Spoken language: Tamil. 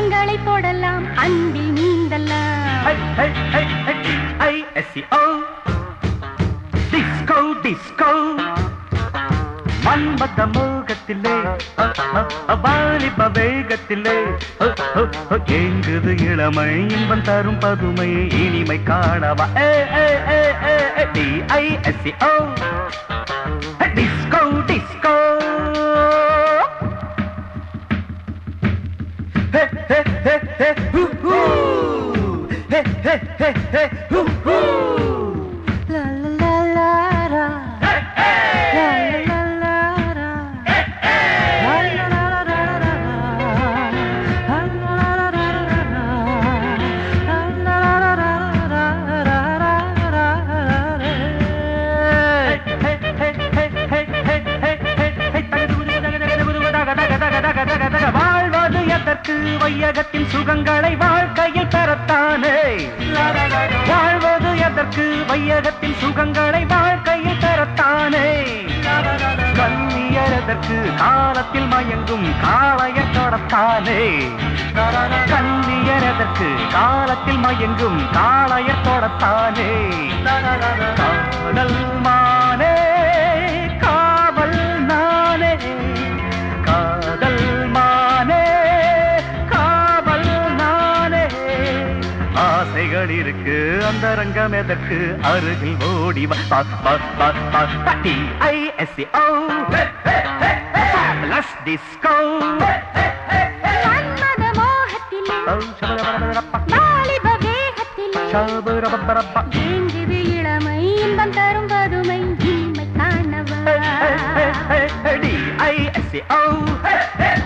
சுகங்களை தொடலாம் அன்பில் நீந்தலாம் Hey, hey, hey, hey, D-I-S-C-O. Disco, disco. மன்மத மோகத்திலே அ, அ, அ, வாலிப வேகத்திலே அ, அ, அ, எங்குது இளமை இன்பம் தரும் பதுமை இனிமை காணவா ஏ, ஏ, ஏ, ஏ, ஏ, D-I-S-C-O. Hey, Disco, disco. Hey, hey, hey, hey, hoo, hoo. Hey, hey, hey, hey, hoo, hoo. லா, லா, லா, லா, லா. Hey, hey. லா, லா, லா, லா, லா. லா, லா, லா, லா, லா, லா, லா. லா, லா, லா, லா, லா, லா, லா. லா, லா, லா, லா, லா, லா, லா, லா, லா, லா. வாழ்வது எதற்கு வையகத்தின் சுகங்களை வாழ்க்கையில் பெறத்தானே வாழ்வது எதற்கு வையகத்தின் சுகங்களை வாழ்க்கையில் பெறத்தானே கண்ணியதற்கு காலத்தில் மயங்கும் காளைய தொடத்தானே கண்ணியதற்கு காலத்தில் மயங்கும் காளைய தொடத்தானே காதல் மானே காவல் நானே காதல் மானே காவல் நானே ஆசைகள் இருக்கு அந்த ரங்கம் எதற்கு அருகில் ஓடி வா பா பா பா பா பா D I S C O Fabulous disco மன்மத மோகத்திலே வாலிப வேகத்திலே ஏங்குது இளமை இன்பம் தரும் பதுமை இன்மை காணவா D I S C O